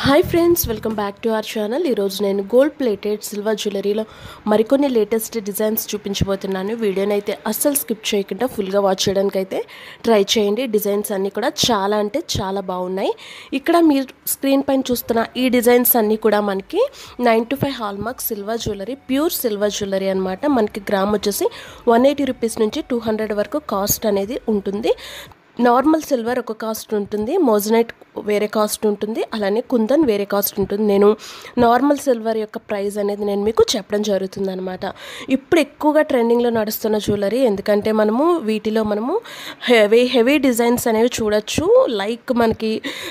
hi friends welcome back to our channel ఈరోజు నేను gold plated silver జ్యువెలరీలో మరికొన్ని latest designs చూపించబోతున్నాను వీడియోని అయితే అస్సలు స్కిప్ చేయకుండా ఫుల్గా వాచ్ చేయడానికి అయితే ట్రై చేయండి డిజైన్స్ అన్నీ కూడా చాలా అంటే చాలా బాగున్నాయి ఇక్కడ మీరు స్క్రీన్ పైన చూస్తున్న ఈ డిజైన్స్ అన్నీ కూడా మనకి nine two five hallmark silver jewellery pure silver jewellery అనమాట మనకి గ్రామ్ వచ్చేసి వన్ ఎయిటీ రూపీస్ నుంచి టూ హండ్రెడ్ వరకు కాస్ట్ అనేది ఉంటుంది నార్మల్ సిల్వర్ ఒక కాస్ట్ ఉంటుంది మోజనైట్ వేరే కాస్ట్ ఉంటుంది అలానే కుందన్ వేరే కాస్ట్ ఉంటుంది నేను నార్మల్ సిల్వర్ యొక్క ప్రైస్ అనేది నేను మీకు చెప్పడం జరుగుతుంది అనమాట ఇప్పుడు ఎక్కువగా ట్రెండింగ్లో నడుస్తున్న జ్యువెలరీ ఎందుకంటే మనము వీటిలో మనము హెవీ హెవీ డిజైన్స్ అనేవి చూడొచ్చు లైక్ మనకి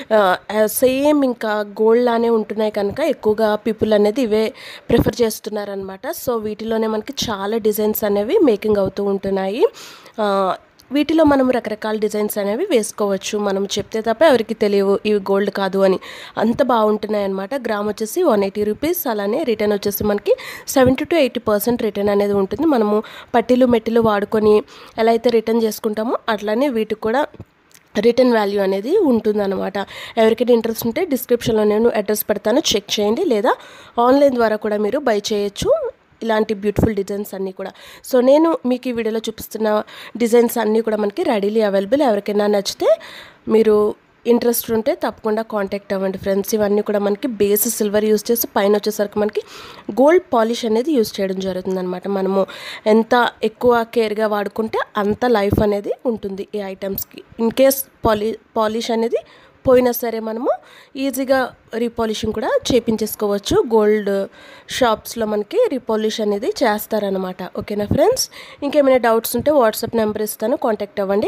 సేమ్ ఇంకా గోల్డ్ లానే ఉంటున్నాయి కనుక ఎక్కువగా పీపుల్ అనేది ఇవే ప్రిఫర్ చేస్తున్నారనమాట సో వీటిలోనే మనకి చాలా డిజైన్స్ అనేవి మేకింగ్ అవుతూ ఉంటున్నాయి ఆ, వీటిలో మనం రకరకాల డిజైన్స్ అనేవి వేసుకోవచ్చు మనం చెప్తే తప్ప ఎవరికి తెలియవు ఇవి గోల్డ్ కాదు అని అంత బాగుంటున్నాయి అనమాట గ్రామ్ వచ్చేసి వన్ ఎయిటీ రూపీస్ అలానే రిటర్న్ వచ్చేసి మనకి seventy to eighty percent return అనేది ఉంటుంది మనము పట్టీలు మెట్టిలు వాడుకొని ఎలా అయితే రిటర్న్ చేసుకుంటామో అట్లానే వీటికి కూడా రిటర్న్ వాల్యూ అనేది ఉంటుందన్నమాట ఎవరికైనా ఇంట్రెస్ట్ ఉంటే డిస్క్రిప్షన్లో నేను అడ్రస్ పెడతాను చెక్ చేయండి లేదా ఆన్లైన్ ద్వారా కూడా మీరు బై చేయొచ్చు ఇలాంటి బ్యూటిఫుల్ డిజైన్స్ అన్నీ కూడా సో నేను మీకు ఈ వీడియోలో చూపిస్తున్న డిజైన్స్ అన్నీ కూడా మనకి రెడీలీ అవైలబుల్ ఎవరికైనా నచ్చితే మీరు ఇంట్రెస్ట్ ఉంటే తప్పకుండా కాంటాక్ట్ అవ్వండి ఫ్రెండ్స్ ఇవన్నీ కూడా మనకి బేస్ సిల్వర్ యూస్ చేసి పైన వచ్చేసరికి మనకి గోల్డ్ పాలిష్ అనేది యూస్ చేయడం జరుగుతుంది అనమాట మనము ఎంత ఎక్కువ కేర్గా వాడుకుంటే అంత లైఫ్ అనేది ఉంటుంది ఈ ఐటమ్స్కి ఇన్ కేస్ పాలి పాలిష్ అనేది పోయినా సరే మనము ఈజీగా రీపాలిషింగ్ కూడా చేపించేసుకోవచ్చు గోల్డ్ షాప్స్లో మనకి రీపాలిష్ అనేది చేస్తారనమాట ఓకేనా ఫ్రెండ్స్ ఇంకేమైనా డౌట్స్ ఉంటే వాట్సాప్ నెంబర్ ఇస్తాను కాంటాక్ట్ అవ్వండి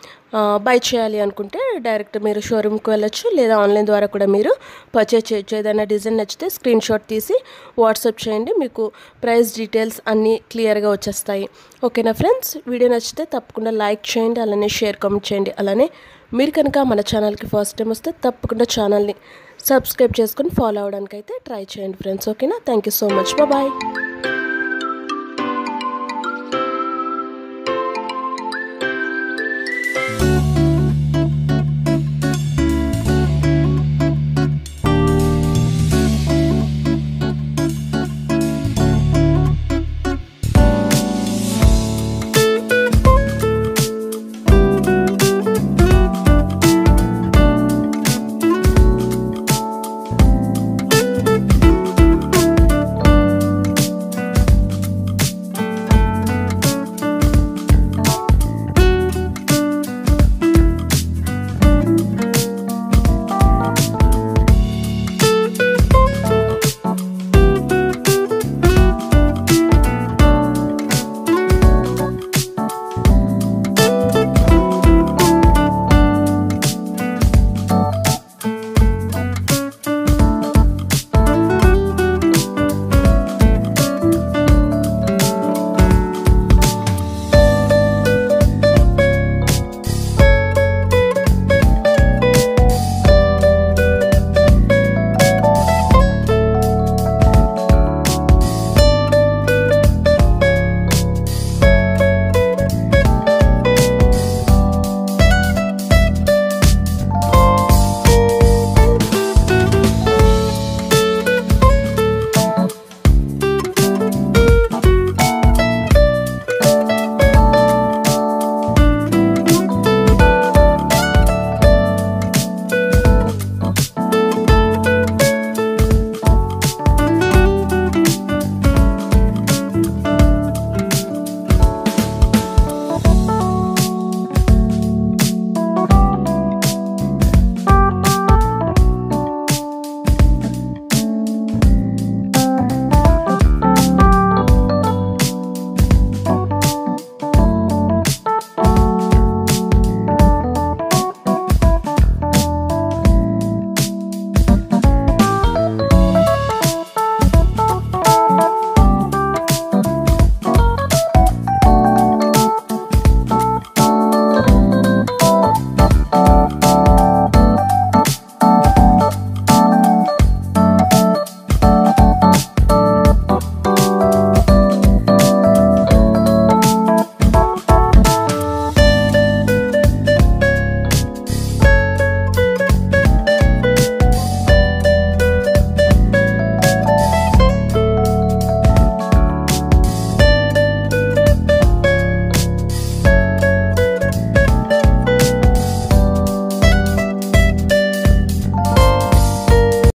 బై చేయాలి అనుకుంటే డైరెక్ట్ మీరు షోరూమ్కి వెళ్ళొచ్చు లేదా ఆన్లైన్ ద్వారా కూడా మీరు పర్చేజ్ చేయొచ్చు ఏదైనా డిజైన్ నచ్చితే స్క్రీన్ షాట్ తీసి వాట్సాప్ చేయండి మీకు ప్రైస్ డీటెయిల్స్ అన్నీ క్లియర్గా వచ్చేస్తాయి ఓకేనా ఫ్రెండ్స్ వీడియో నచ్చితే తప్పకుండా లైక్ చేయండి అలానే షేర్ కామెంట్ చేయండి అలానే మీరు కనుక మన ఛానల్కి ఫస్ట్ టైం వస్తే తప్పకుండా ఛానల్ని సబ్స్క్రైబ్ చేసుకొని ఫాలో అవడానికి అయితే ట్రై చేయండి ఫ్రెండ్స్ ఓకేనా thank you so much bye